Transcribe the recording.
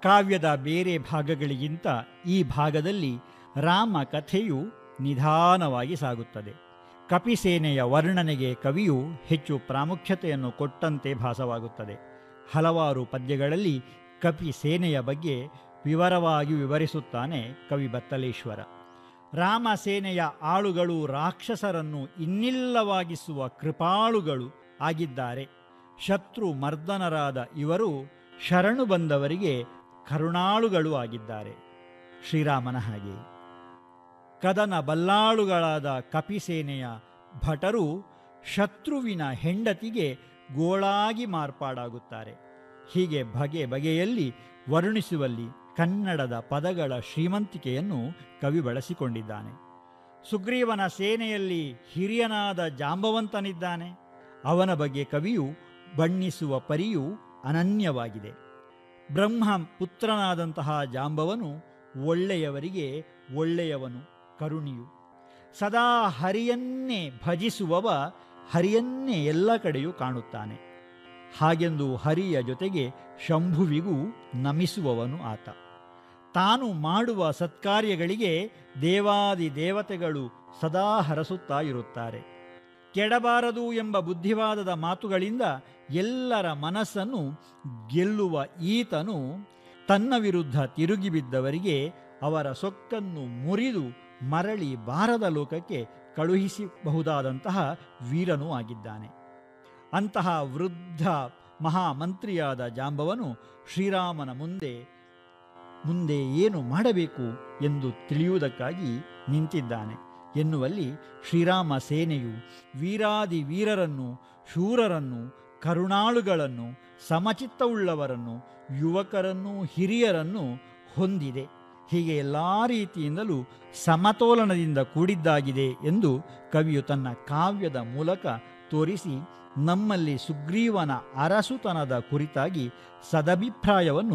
ಕಾವ್ಯದ ಬೇರೆ ಭಾಗಗಳಿಗಿಂತ ಈ ಭಾಗದಲ್ಲಿ ರಾಮ ಕಥೆಯು ನಿಧಾನವಾಗಿ ಸಾಗುತ್ತದೆ ಕಪಿಸೇನೆಯ ವರ್ಣನೆಗೆ ಕವಿಯು ಹೆಚ್ಚು ಪ್ರಾಮುಖ್ಯತೆಯನ್ನು ಕೊಟ್ಟಂತೆ ಭಾಸವಾಗುತ್ತದೆ ಹಲವಾರು ಪದ್ಯಗಳಲ್ಲಿ ಕಪಿ ಸೇನೆಯ ಬಗ್ಗೆ ವಿವರವಾಗಿ ವಿವರಿಸುತ್ತಾನೆ ಕವಿ ಬತ್ತಲೇಶ್ವರ ರಾಮ ಸೇನೆಯ ಆಳುಗಳು ರಾಕ್ಷಸರನ್ನು ಇನ್ನಿಲ್ಲವಾಗಿಸುವ ಕೃಪಾಳುಗಳು ಆಗಿದ್ದಾರೆ ಶತ್ರು ಮರ್ದನರಾದ ಇವರು ಶರಣು ಬಂದವರಿಗೆ ಕರುಣಾಳುಗಳು ಆಗಿದ್ದಾರೆ ಶ್ರೀರಾಮನ ಹಾಗೆ ಕದನ ಬಲ್ಲಾಳುಗಳಾದ ಕಪಿಸೇನೆಯ ಭಟರು ಶತ್ರುವಿನ ಹೆಂಡತಿಗೆ ಗೋಳಾಗಿ ಮಾರ್ಪಾಡಾಗುತ್ತಾರೆ ಹೀಗೆ ಬಗೆ ಬಗೆಯಲ್ಲಿ ವರ್ಣಿಸುವಲ್ಲಿ ಕನ್ನಡದ ಪದಗಳ ಶ್ರೀಮಂತಿಕೆಯನ್ನು ಕವಿ ಬಳಸಿಕೊಂಡಿದ್ದಾನೆ ಸುಗ್ರೀವನ ಸೇನೆಯಲ್ಲಿ ಹಿರಿಯನಾದ ಜಾಂಬವಂತನಿದ್ದಾನೆ ಅವನ ಬಗ್ಗೆ ಕವಿಯು ಬಣ್ಣಿಸುವ ಪರಿಯು ಅನನ್ಯವಾಗಿದೆ ಬ್ರಹ್ಮ ಪುತ್ರನಾದಂತಹ ಜಾಂಬವನು ಒಳ್ಳೆಯವರಿಗೆ ಒಳ್ಳೆಯವನು ಕರುಣಿಯು ಸದಾ ಹರಿಯನ್ನೇ ಭಜಿಸುವವ ಹರಿಯನ್ನೇ ಎಲ್ಲ ಕಡೆಯೂ ಕಾಣುತ್ತಾನೆ ಹಾಗೆಂದು ಹರಿಯ ಜೊತೆಗೆ ಶಂಭುವಿಗೂ ನಮಿಸುವವನು ಆತ ತಾನು ಮಾಡುವ ಸತ್ಕಾರ್ಯಗಳಿಗೆ ದೇವಾದಿ ದೇವತೆಗಳು ಸದಾ ಹರಸುತ್ತಾ ಇರುತ್ತಾರೆ ಕೆಡಬಾರದು ಎಂಬ ಬುದ್ಧಿವಾದದ ಮಾತುಗಳಿಂದ ಎಲ್ಲರ ಮನಸ್ಸನ್ನು ಗೆಲ್ಲುವ ಈತನು ತನ್ನ ವಿರುದ್ಧ ತಿರುಗಿ ಬಿದ್ದವರಿಗೆ ಅವರ ಸೊಕ್ಕನ್ನು ಮುರಿದು ಮರಳಿ ಬಾರದ ಲೋಕಕ್ಕೆ ಕಳುಹಿಸಬಹುದಾದಂತಹ ವೀರನೂ ಆಗಿದ್ದಾನೆ ಅಂತಹ ವೃದ್ಧ ಮಹಾಮಂತ್ರಿಯಾದ ಜಾಂಬವನು ಶ್ರೀರಾಮನ ಮುಂದೆ ಮುಂದೆ ಏನು ಮಾಡಬೇಕು ಎಂದು ತಿಳಿಯುವುದಕ್ಕಾಗಿ ನಿಂತಿದ್ದಾನೆ ಎನ್ನುವಲ್ಲಿ ಶ್ರೀರಾಮ ಸೇನೆಯು ವೀರಾದಿ ವೀರರನ್ನು ಶೂರರನ್ನು ಕರುಣಾಳುಗಳನ್ನು ಸಮಚಿತ್ತವುಳ್ಳವರನ್ನು ಯುವಕರನ್ನು ಹಿರಿಯರನ್ನು ಹೊಂದಿದೆ ಹೀಗೆ ಎಲ್ಲ ರೀತಿಯಿಂದಲೂ ಸಮತೋಲನದಿಂದ ಕೂಡಿದ್ದಾಗಿದೆ ಎಂದು ಕವಿಯು ತನ್ನ ಕಾವ್ಯದ ಮೂಲಕ ತೋರಿಸಿ ನಮ್ಮಲ್ಲಿ ಸುಗ್ರೀವನ ಅರಸುತನದ ಕುರಿತಾಗಿ ಸದಭಿಪ್ರಾಯವನ್ನು